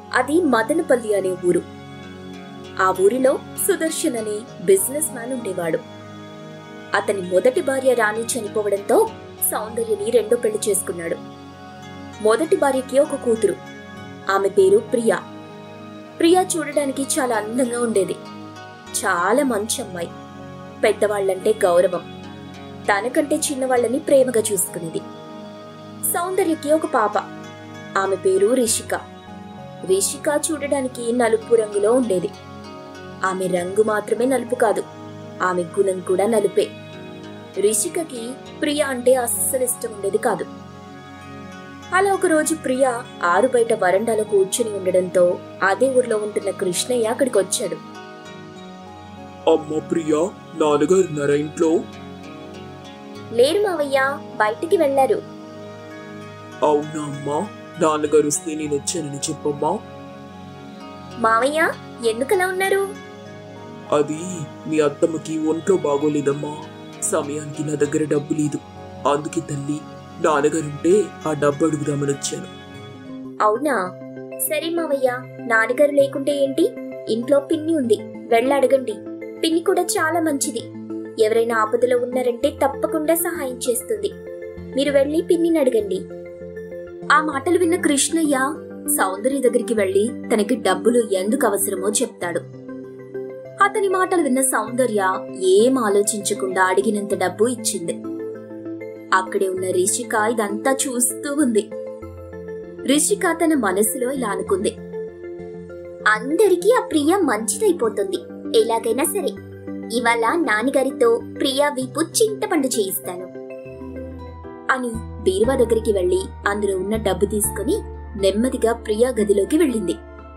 అది మదనపల్లి అనే ఊరు ఆ ఊరిలో సుదర్శన్ అనే బిజినెస్ మ్యాన్ ఉండేవాడు అతని మొదటి భార్య రాణి చనిపోవడంతో సౌందర్యని రెండో పెళ్లి చేసుకున్నాడు మొదటి భార్యకి ఒక కూతురు ఆమె పేరు ప్రియా ప్రియా చూడడానికి చాలా అందంగా ఉండేది చాలా మంచి అమ్మాయి పెద్దవాళ్లంటే గౌరవం తనకంటే చిన్నవాళ్ళని ప్రేమగా చూసుకునేది సౌందర్యకి ఒక పాప ఆమె పేరు రిషిక రిషిక చూడడానికి నలుపు రంగులో ఉండేది ఆమె రంగు మాత్రమే నలుపు కాదు ఆమె గుణం కూడా నలుపే రిషికకి ప్రియ అంటే అస్సలు ఇష్టం ఉండేది కాదు అలా ఒక రోజు ప్రియ ఆరు బయట వరండాలో కూర్చుని ఉండడంతో అదే ఊర్లో ఉంటున్న కృష్ణయ్య అక్కడికి వచ్చాడు అమ్మ ప్రియా నాన్నగారు ఉన్నారా ఇంట్లో లేరు మావయ్య బయటికి వెళ్లారు అవునా అమ్మా నాన్నగారు వస్తే నేను వచ్చానని చెప్పమ్మా మావయ్య ఎందుకలా ఉన్నారు అది మీ అత్తమ్మకి ఒంట్లో బాగోలేదమ్మా సమయానికి నా దగ్గర డబ్బు లేదు అందుకే తల్లి నాన్నగారుంటే ఆ డబ్బు అడుగుదామని వచ్చాను అవునా సరే మావయ్య నాన్నగారు లేకుంటే ఏంటి ఇంట్లో పిన్ని ఉంది వెళ్ళడగండి పిన్ని కూడా చాలా మంచిది ఎవరైనా ఆపదలో ఉన్నారంటే తప్పకుండా సహాయం చేస్తుంది మీరు వెళ్ళి పిన్నిని అడగండి ఆ మాటలు విన్న కృష్ణయ్య సౌందర్య దగ్గరికి వెళ్లి తనకి డబ్బులు ఎందుకు అవసరమో చెప్తాడు అతని మాటలు విన్న సౌందర్య ఏం ఆలోచించకుండా అడిగినంత డబ్బు ఇచ్చింది అక్కడే ఉన్న రిషిక ఇదంతా చూస్తూ ఉంది రిషిక తన మనసులో ఇలా అనుకుంది అందరికీ ఆ ప్రియ మంచిదైపోతుంది ఎలాగైనా సరే ఇవాళ నాన్నగారితో ప్రియా వీపు చింతపండు చేయిస్తాను అని బీరువా దగ్గరికి వెళ్లి అందులో ఉన్న డబ్బు తీసుకుని నెమ్మదిగా ప్రియా గదిలోకి వెళ్ళింది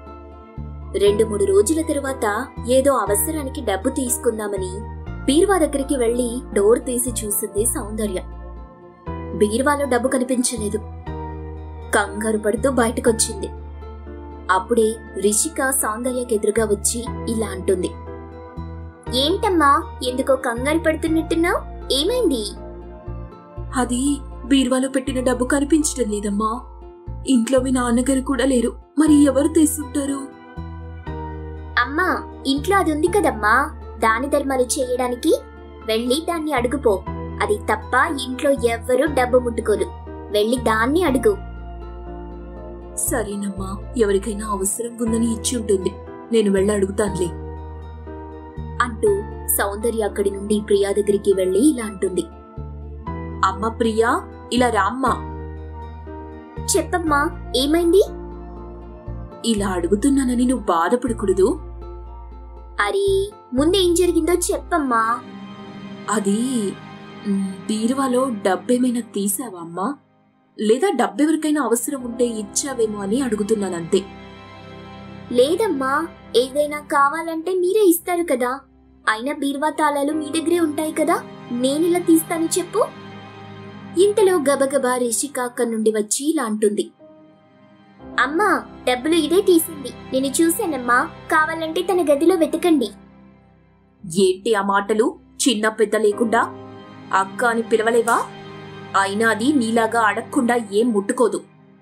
రెండు మూడు రోజుల తరువాత ఏదో అవసరానికి డబ్బు తీసుకుందామని బీరువా దగ్గరికి వెళ్లి డోర్ తీసి చూసింది సౌందర్య బీరువాలో డబ్బు కనిపించలేదు కంగారు పడుతూ బయటకొచ్చింది అప్పుడే రిషిక సౌందర్యకి ఎదురుగా వచ్చి ఇలా అంటుంది ఏంటమ్మా ఎందుకో కంగారు పడుతున్నట్టున్నావు ఏమైంది అది బీర్వాలో పెట్టిన డబ్బు కనిపించడం లేదమ్మా ఇంట్లో మీ నాన్నగారు కూడా లేరు మరి ఎవరు తీసుంటారు అమ్మా ఇంట్లో అది ఉంది కదమ్మా దాని ధర్మాలు చేయడానికి వెళ్ళి దాన్ని అడుగుపో అది తప్ప ఇంట్లో ఎవ్వరూ డబ్బు ముట్టుకోరు వెళ్ళి దాన్ని అడుగు సరేనమ్మా ఎవరికైనా అవసరం ఉందని ఇచ్చి ఉంటుంది నేను వెళ్ళి అడుగుతానులే అంటూ సౌందర్య అక్కడి నుండి ప్రియా దగ్గరికి వెళ్లి ఇలా అంటుంది అమ్మ ప్రియా ఇలా రామ్మా చెప్పమ్మా ఏమైంది ఇలా అడుగుతున్నానని నువ్వు బాధపడకూడదు అరే ముందు ఏం జరిగిందో చెప్పమ్మా అది మ్, బీరువాలో డబ్బేమైనా తీసావా అమ్మా లేదా డబ్బెవరికైనా అవసరం ఉంటే ఇచ్చావేమో అని అడుగుతున్నానంతే లేదమ్మా ఏదైనా కావాలంటే మీరే ఇస్తారు కదా అయినా బీర్వా తాళాలు మీ దగ్గరే ఉంటాయి కదా నేనెలా తీస్తాను చెప్పు ఇంతలో గబగబా రిషిక అక్కడి నుండి వచ్చి ఇలా అంటుంది అమ్మా డబ్బులు ఇదే తీసింది నేను చూశానమ్మా కావాలంటే తన గదిలో వెతకండి ఏంటి ఆ మాటలు చిన్న పెద్ద లేకుండా అక్క అని పిలవలేవా అయినా అది నీలాగా అడగకుండా ఏం ముట్టుకోదు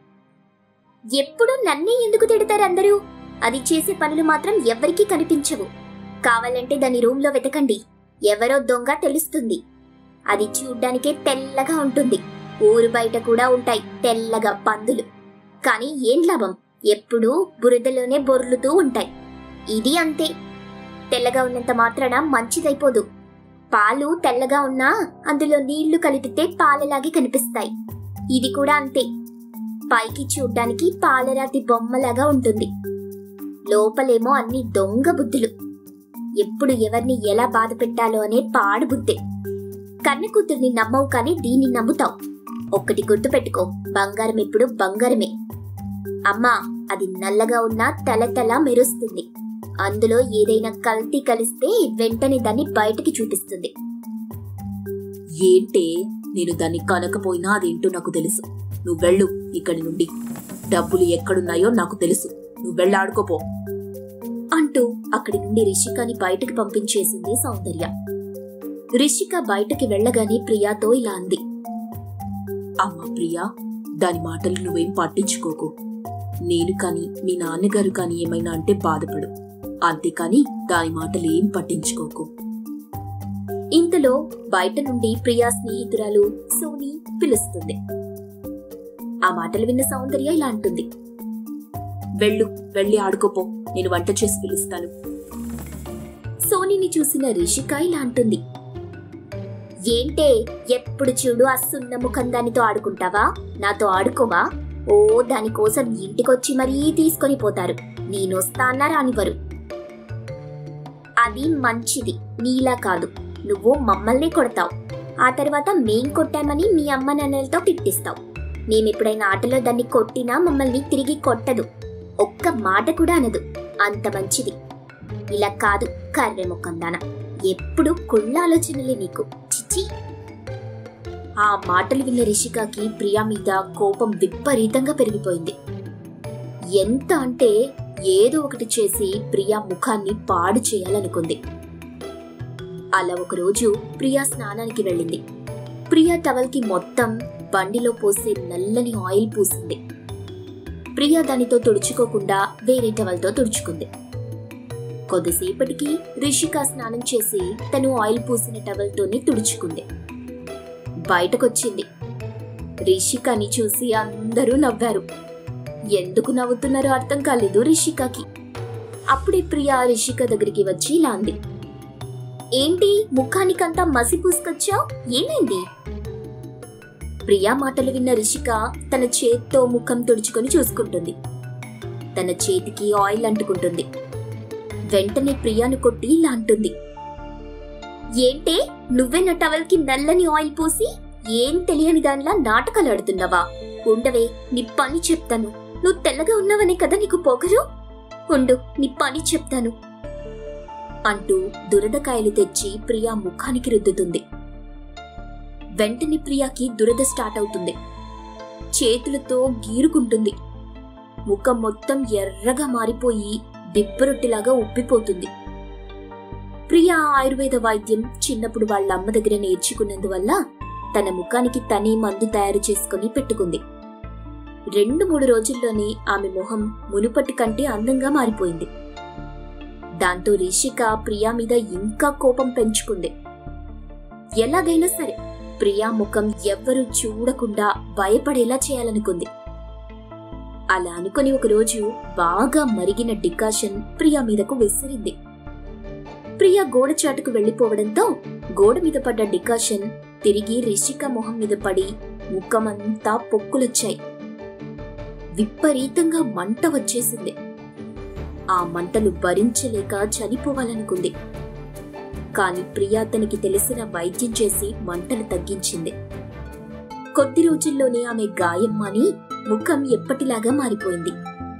ఎప్పుడు నన్నే ఎందుకు తిడతారు అందరూ అది చేసే పనులు మాత్రం ఎవ్వరికీ కనిపించవు కావాలంటే దాని రూమ్ లో వెతకండి ఎవరో దొంగ తెలుస్తుంది అది చూడ్డానికే తెల్లగా ఉంటుంది ఊరు బయట కూడా ఉంటాయి తెల్లగా పందులు కానీ ఏం లాభం ఎప్పుడూ బురదలోనే బొర్లుతూ ఉంటాయి ఇది అంతే తెల్లగా ఉన్నంత మాత్రాన మంచిదైపోదు పాలు తెల్లగా ఉన్నా అందులో నీళ్లు కలిపితే పాలలాగే కనిపిస్తాయి ఇది కూడా అంతే పైకి చూడ్డానికి పాలరాతి బొమ్మలాగా ఉంటుంది లోపలేమో అన్ని దొంగ బుద్ధులు ఎప్పుడు ఎవరిని ఎలా బాధ పెట్టాలో అనే పాడు బుద్ధే కన్న కూతుర్ని నమ్మవు కానీ దీన్ని నమ్ముతావు ఒక్కటి గుర్తుపెట్టుకో బంగారం ఎప్పుడు బంగారమే అమ్మా అది నల్లగా ఉన్నా తల తల మెరుస్తుంది అందులో ఏదైనా కల్తీ కలిస్తే వెంటనే దాన్ని బయటికి చూపిస్తుంది ఏంటే నేను దాన్ని కనకపోయినా అదేంటో నాకు తెలుసు నువ్వు వెళ్ళు ఇక్కడి నుండి డబ్బులు ఎక్కడున్నాయో నాకు తెలుసు నువ్వు వెళ్ళాడుకోపో అంటూ అక్కడి నుండి రిషికని బయటకు పంపించేసింది సౌందర్య రిషిక బయటకి వెళ్ళగానే ప్రియాతో ఇలా అంది అమ్మా ప్రియా దాని మాటలు నువ్వేం పట్టించుకోకు నేను కాని మీ నాన్నగారు కాని ఏమైనా అంటే బాధపడు అంతేకాని దాని మాటలు ఏం పట్టించుకోకు ఇంతలో బయట నుండి ప్రియా స్నేహితురాలు సోని పిలుస్తుంది ఆ మాటలు విన్న సౌందర్య ఇలా అంటుంది వెళ్ళు వెళ్ళి ఆడుకోపో నేను వంట చేసి పిలుస్తాను సోనీని చూసిన రిషిక ఇలా అంటుంది ఏంటే ఎప్పుడు చూడు ఆ సున్న ముఖం దానితో ఆడుకుంటావా నాతో ఆడుకోవా ఓ దానికోసం ఇంటికొచ్చి మరీ తీసుకొని పోతారు నేనొస్తా అన్నా రానివ్వరు అది మంచిది నీలా కాదు నువ్వు మమ్మల్ని కొడతావు ఆ తర్వాత మేం కొట్టామని మీ అమ్మ నాన్నలతో తిట్టిస్తావు మేమెప్పుడైనా ఆటలో దాన్ని కొట్టినా మమ్మల్ని తిరిగి కొట్టదు ఒక్క మాట కూడా అనదు అంత మంచిది ఇలా కాదు కర్రె ముఖందాన ఎప్పుడు కుళ్ళ ఆలోచనలే నీకు చిచి ఆ మాటలు విన్న రిషికాకి ప్రియా మీద కోపం విపరీతంగా పెరిగిపోయింది ఎంత అంటే ఏదో ఒకటి చేసి ప్రియా ముఖాన్ని పాడు చేయాలనుకుంది అలా ఒకరోజు ప్రియా స్నానానికి వెళ్ళింది ప్రియా టవల్కి మొత్తం బండిలో పోసే నల్లని ఆయిల్ పూసింది ప్రియా దానితో తుడుచుకోకుండా వేరే టవల్తో తుడుచుకుంది కొద్దిసేపటికి రిషిక స్నానం చేసి తను ఆయిల్ పూసిన టవల్తోనే తుడుచుకుంది బయటకొచ్చింది రిషికని చూసి అందరూ నవ్వారు ఎందుకు నవ్వుతున్నారో అర్థం కాలేదు రిషికకి అప్పుడే ప్రియా రిషిక దగ్గరికి వచ్చి ఇలా అంది ఏంటి ముఖానికంతా మసి పూసుకొచ్చావు ఏమైంది ప్రియా మాటలు విన్న రిషిక తన చేత్తో ముఖం తుడుచుకొని చూసుకుంటుంది తన చేతికి ఆయిల్ అంటుకుంటుంది వెంటనే ప్రియాను కొట్టి ఇలా అంటుంది ఏంటే నువ్వే నా టవల్కి నల్లని ఆయిల్ పూసి ఏం తెలియని దానిలా నాటకాలు ఆడుతున్నావా ఉండవే నీ పని చెప్తాను నువ్వు తెల్లగా ఉన్నావనే కదా నీకు పొగరు ఉండు నీ పని చెప్తాను అంటూ దురదకాయలు తెచ్చి ప్రియా ముఖానికి రుద్దుతుంది వెంటనే ప్రియాకి దురద స్టార్ట్ అవుతుంది చేతులతో గీరుకుంటుంది ముఖం మొత్తం ఎర్రగా మారిపోయి దిబ్బరొట్టిలాగా ఉప్పిపోతుంది ప్రియా ఆయుర్వేద వైద్యం చిన్నప్పుడు వాళ్ళ అమ్మ దగ్గర నేర్చుకున్నందువల్ల తన ముఖానికి తనే మందు తయారు చేసుకుని పెట్టుకుంది రెండు మూడు రోజుల్లోనే ఆమె మొహం మునుపటి కంటే అందంగా మారిపోయింది దాంతో రిషిక ప్రియా మీద ఇంకా కోపం పెంచుకుంది ఎలాగైనా సరే ప్రియా ముఖం ఎవ్వరూ చూడకుండా భయపడేలా చేయాలనుకుంది అలా అనుకుని ఒకరోజు బాగా మరిగిన డికాషన్ ప్రియా మీదకు విసిరింది ప్రియా గోడ చాటుకు వెళ్లిపోవడంతో గోడ మీద పడ్డ డికాషన్ తిరిగి రిషిక మొహం మీద పడి ముఖమంతా పొక్కులొచ్చాయి విపరీతంగా మంట వచ్చేసింది ఆ మంటలు భరించలేక చనిపోవాలనుకుంది కాని ప్రియా తనకి తెలిసిన వైద్యం చేసి మంటలు తగ్గించింది కొద్ది రోజుల్లోనే ఆమె గాయం మాని ముఖం ఎప్పటిలాగా మారిపోయింది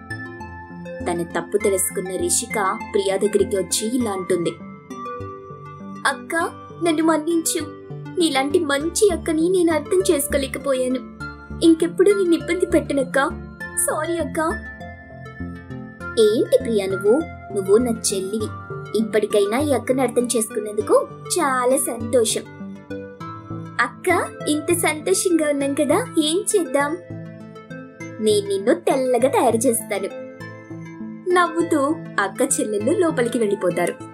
తన తప్పు తెలుసుకున్న రిషిక ప్రియా దగ్గరికి వచ్చి ఇలా అంటుంది అక్క నన్ను మన్నించు నీలాంటి మంచి అక్కని నేను అర్థం చేసుకోలేకపోయాను ఇంకెప్పుడు నిన్ను ఇబ్బంది పెట్టనక్క సారీ అక్క ఏంటి ప్రియా నువ్వు నువ్వు నా చెల్లివి ఇప్పటికైనా ఈ అక్కని అర్థం చేసుకున్నందుకు చాలా సంతోషం అక్క ఇంత సంతోషంగా ఉన్నాం కదా ఏం చేద్దాం నేను నిన్ను తెల్లగా తయారు చేస్తాను నవ్వుతూ అక్క చెల్లెళ్ళు లోపలికి వెళ్ళిపోతారు